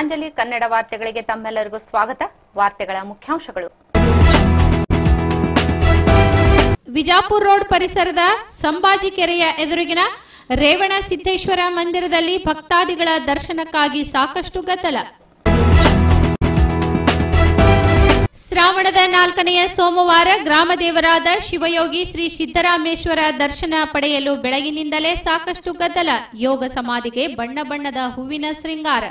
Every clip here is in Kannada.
ಗೀತಾಂಜಲಿ ಕನ್ನಡ ವಾರ್ತೆಗಳಿಗೆ ತಮ್ಮೆಲ್ಲರಿಗೂ ಸ್ವಾಗತ ವಾರ್ತೆಗಳ ಮುಖ್ಯಾಂಶಗಳು ವಿಜಾಪುರ ರೋಡ್ ಪರಿಸರದ ಸಂಭಾಜಿ ಕೆರೆಯ ಎದುರಿಗಿನ ರೇವಣ ಸಿದ್ದೇಶ್ವರ ಮಂದಿರದಲ್ಲಿ ಭಕ್ತಾದಿಗಳ ದರ್ಶನಕ್ಕಾಗಿ ಸಾಕಷ್ಟು ಗದ್ದಲ ಶ್ರಾವಣದ ನಾಲ್ಕನೆಯ ಸೋಮವಾರ ಗ್ರಾಮ ದೇವರಾದ ಶಿವಯೋಗಿ ಶ್ರೀ ಸಿದ್ದರಾಮೇಶ್ವರ ದರ್ಶನ ಪಡೆಯಲು ಬೆಳಗಿನಿಂದಲೇ ಸಾಕಷ್ಟು ಗದ್ದಲ ಯೋಗ ಸಮಾಧಿಗೆ ಬಣ್ಣ ಬಣ್ಣದ ಹೂವಿನ ಶೃಂಗಾರ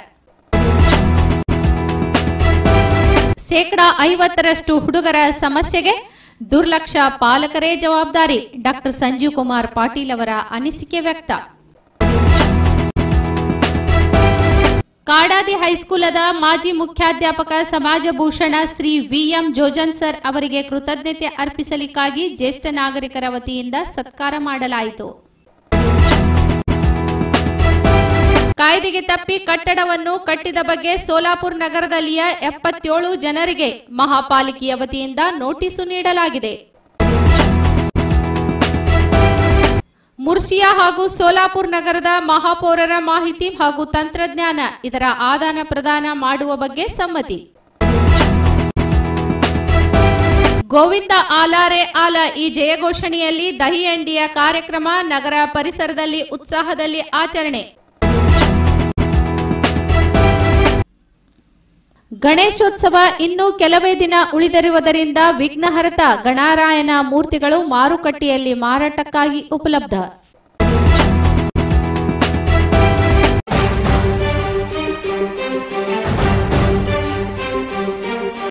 ಶೇಕಡಾ ಐವತ್ತರಷ್ಟು ಹುಡುಗರ ಸಮಸ್ಯೆಗೆ ದುರ್ಲಕ್ಷ ಪಾಲಕರೇ ಜವಾಬ್ದಾರಿ ಡಾಕ್ಟರ್ ಸಂಜೀವ್ ಕುಮಾರ್ ಪಾಟೀಲ್ ಅವರ ಅನಿಸಿಕೆ ವ್ಯಕ್ತ ಕಾಡಾದಿ ಹೈಸ್ಕೂಲದ ಮಾಜಿ ಮುಖ್ಯಾಧ್ಯಾಪಕ ಸಮಾಜಭೂಷಣ ಶ್ರೀ ವಿಎಂ ಜೋಜನ್ ಸರ್ ಅವರಿಗೆ ಕೃತಜ್ಞತೆ ಅರ್ಪಿಸಲಿಕ್ಕಾಗಿ ಜ್ಯೇಷ್ಠ ನಾಗರಿಕರ ವತಿಯಿಂದ ಸತ್ಕಾರ ಮಾಡಲಾಯಿತು ಕಾಯ್ದೆಗೆ ತಪ್ಪಿ ಕಟ್ಟಡವನ್ನು ಕಟ್ಟಿದ ಬಗ್ಗೆ ಸೋಲಾಪುರ ನಗರದಲ್ಲಿಯ ಎಪ್ಪತ್ತೇಳು ಜನರಿಗೆ ಮಹಾಪಾಲಿಕೆಯ ವತಿಯಿಂದ ನೋಟಿಸು ನೀಡಲಾಗಿದೆ ಮುರ್ಷಿಯಾ ಹಾಗೂ ಸೋಲಾಪುರ ನಗರದ ಮಹಾಪೌರರ ಮಾಹಿತಿ ಹಾಗೂ ತಂತ್ರಜ್ಞಾನ ಇದರ ಆದಾನ ಪ್ರದಾನ ಮಾಡುವ ಬಗ್ಗೆ ಸಮ್ಮತಿ ಗೋವಿಂದ ಆಲಾರೆ ಆಲ ಈ ಜಯಘೋಷಣೆಯಲ್ಲಿ ದಹಿ ಅಂಡಿಯ ಕಾರ್ಯಕ್ರಮ ನಗರ ಪರಿಸರದಲ್ಲಿ ಉತ್ಸಾಹದಲ್ಲಿ ಆಚರಣೆ ಗಣೇಶೋತ್ಸವ ಇನ್ನೂ ಕೆಲವೇ ದಿನ ಉಳಿದಿರುವುದರಿಂದ ವಿಘ್ನಹರತ ಗಣಾರಾಯಣ ಮೂರ್ತಿಗಳು ಮಾರುಕಟ್ಟೆಯಲ್ಲಿ ಮಾರಾಟಕ್ಕಾಗಿ ಉಪಲಬ್ಧ